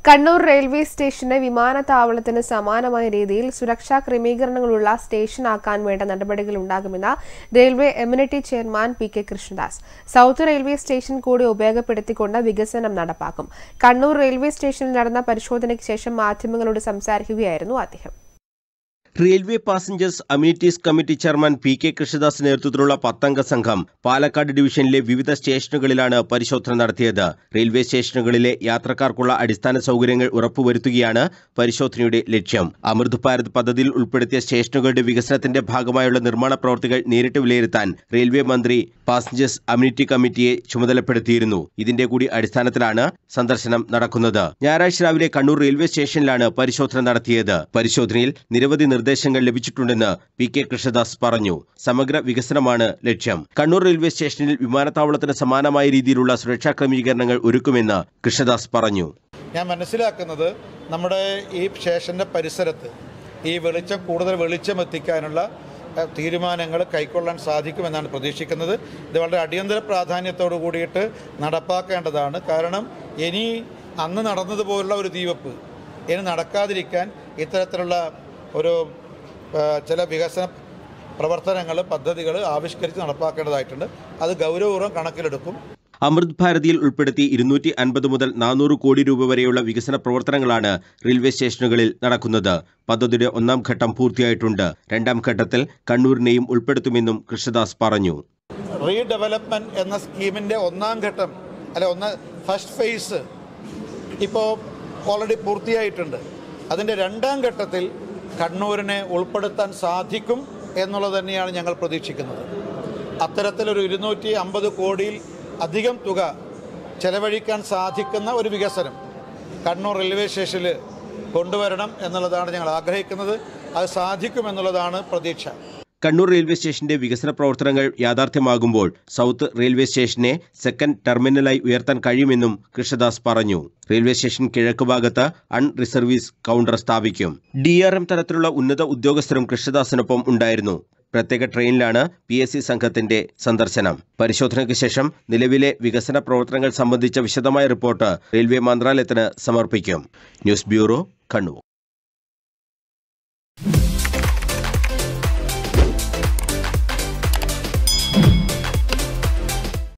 Kannur railway സ്റ്റേഷനെ വിമാനത്താവളത്തിന് സമാനമായ രീതിയിൽ സുരക്ഷാ ക്രമീകരണങ്ങളുള്ള സ്റ്റേഷനാക്കാൻ വേണ്ട നടപടികൾ ഉണ്ടാകുമെന്ന് railway amenity chairman P K Krishnadas South railway station കൂടി ഉപയോഗപ്പെടുത്തിക്കൊണ്ട് വികസനം നടപ്പാക്കും കണ്ണൂർ റെയിൽവേ സ്റ്റേഷനിൽ നടന്ന പരിശോധനയ്ക്ക് ശേഷം മാധ്യമങ്ങളോട് സംസാരിക്കുകയായിരുന്നു അദ്ദേഹം railway passengers amenities committee chairman P K Krishnadas നേതൃത്വത്തിലുള്ള പത്തംഗ സംഘം പാലക്കാട് ഡിവിഷനിലെ വിവിധ സ്റ്റേഷനുകളിലാണ് പരിശോധന നടത്തിയത് റെയിൽവേ സ്റ്റേഷനുകളിലെ യാത്രക്കാർക്കുള്ള അടിസ്ഥാന സൗകര്യങ്ങൾ ഉറപ്പുവരുത്തുകയാണ് പരിശോധനയുടെ ലക്ഷ്യം അമൃത് ഭാരത് പദ്ധതിയിൽ ഉൾപ്പെടുത്തിയ സ്റ്റേഷനുകളുടെ വികസനത്തിന്റെ ഭാഗമായുള്ള നിർമ്മാണ പ്രവർത്തികൾ നേരിട്ട് വിലയിരുത്താൻ റെയിൽവേ മന്ത്രി പാസഞ്ചേഴ്സ് അമ്യൂണിറ്റി കമ്മിറ്റിയെ ചുമതലപ്പെടുത്തിയിരുന്നു ഇതിന്റെ കൂടി അടിസ്ഥാനത്തിലാണ് സന്ദർശനം നടക്കുന്നത് ഞായറാഴ്ച രാവിലെ കണ്ണൂർ റെയിൽവേ സ്റ്റേഷനിലാണ് പരിശോധന നടത്തിയത് പരിശോധനയിൽ നിരവധി നിർദ്ദേശങ്ങൾ ലഭിച്ചിട്ടുണ്ടെന്ന് പി കെ കൃഷ്ണദാസ് പറഞ്ഞു സമഗ്ര വികസനമാണ് ലക്ഷ്യം കണ്ണൂർ റെയിൽവേ സ്റ്റേഷനിൽ വിമാനത്താവളത്തിന് സമാനമായ രീതിയിലുള്ള സുരക്ഷാ ക്രമീകരണങ്ങൾ ഒരുക്കുമെന്ന് കൃഷ്ണദാസ് പറഞ്ഞു ഞാൻ മനസ്സിലാക്കുന്നത് നമ്മുടെ ഈ സ്റ്റേഷൻ്റെ പരിസരത്ത് ഈ വെളിച്ചം കൂടുതൽ വെളിച്ചം എത്തിക്കാനുള്ള എഹ്, തീരുമാനങ്ങൾ കൈക്കൊള്ളാൻ സാധിക്കുമെന്നാണ് പ്രതീക്ഷിക്കുന്നത് ഇത് വളരെ അടിയന്തര പ്രാധാന്യത്തോടു കൂടിയിട്ട് നടപ്പാക്കേണ്ടതാണ് കാരണം ഇനി അന്ന് നടന്നതുപോലുള്ള ഒരു തീവെപ്പ് ഇനി നടക്കാതിരിക്കാൻ ഇത്തരത്തിലുള്ള ഒരു ഏഹ്, ചില വികസന പ്രവർത്തനങ്ങൾ പദ്ധതികൾ ആവിഷ്കരിച്ച് നടപ്പാക്കേണ്ടതായിട്ടുണ്ട് അത് ഗൗരവപൂർവ്വം കണക്കിലെടുക്കും അമൃത് ഭാരതിയിൽ ഉൾപ്പെടുത്തി ഇരുന്നൂറ്റി അൻപത് മുതൽ നാനൂറ് കോടി രൂപ വരെയുള്ള വികസന പ്രവർത്തനങ്ങളാണ് റെയിൽവേ സ്റ്റേഷനുകളിൽ നടക്കുന്നത് പദ്ധതിയുടെ ഒന്നാം ഘട്ടം പൂർത്തിയായിട്ടുണ്ട് രണ്ടാം ഘട്ടത്തിൽ കണ്ണൂരിനെയും ഉൾപ്പെടുത്തുമെന്നും കൃഷ്ണദാസ് പറഞ്ഞു റീഡെവലപ്മെൻറ്റ് എന്ന സ്കീമിൻ്റെ ഒന്നാം ഘട്ടം അല്ല ഒന്ന് ഫസ്റ്റ് ഫേസ് ഇപ്പോൾ ഓൾറെഡി പൂർത്തിയായിട്ടുണ്ട് അതിൻ്റെ രണ്ടാം ഘട്ടത്തിൽ കണ്ണൂരിനെ ഉൾപ്പെടുത്താൻ സാധിക്കും എന്നുള്ളത് തന്നെയാണ് ഞങ്ങൾ പ്രതീക്ഷിക്കുന്നത് അത്തരത്തിലൊരു ഇരുന്നൂറ്റി അമ്പത് കോടിയിൽ അധികം തുക ചെലവഴിക്കാൻ സാധിക്കുന്ന ഒരു വികസനം കണ്ണൂർ റെയിൽവേ സ്റ്റേഷനിൽ കൊണ്ടുവരണം എന്നുള്ളതാണ് ഞങ്ങൾ ആഗ്രഹിക്കുന്നത് അത് സാധിക്കുമെന്നുള്ളതാണ് പ്രതീക്ഷ കണ്ണൂർ റെയിൽവേ സ്റ്റേഷന്റെ വികസന പ്രവർത്തനങ്ങൾ യാഥാർത്ഥ്യമാകുമ്പോൾ സൗത്ത് റെയിൽവേ സ്റ്റേഷനെ സെക്കൻഡ് ടെർമിനലായി ഉയർത്താൻ കഴിയുമെന്നും കൃഷ്ണദാസ് പറഞ്ഞു റെയിൽവേ സ്റ്റേഷൻ കിഴക്ക് ഭാഗത്ത് അൺ റിസർവീസ് കൗണ്ടർ സ്ഥാപിക്കും ഡി ആർ എം തലത്തിലുള്ള ഉന്നത ഉദ്യോഗസ്ഥരും കൃഷ്ണദാസിനൊപ്പം ഉണ്ടായിരുന്നു പ്രത്യേക ട്രെയിനിലാണ് പി എസ് സി സംഘത്തിന്റെ സന്ദർശനം പരിശോധനയ്ക്ക് ശേഷം നിലവിലെ വികസന പ്രവർത്തനങ്ങൾ സംബന്ധിച്ച വിശദമായ റിപ്പോർട്ട് റെയിൽവേ മന്ത്രാലയത്തിന് സമർപ്പിക്കും ന്യൂസ് ബ്യൂറോ കണ്ണൂർ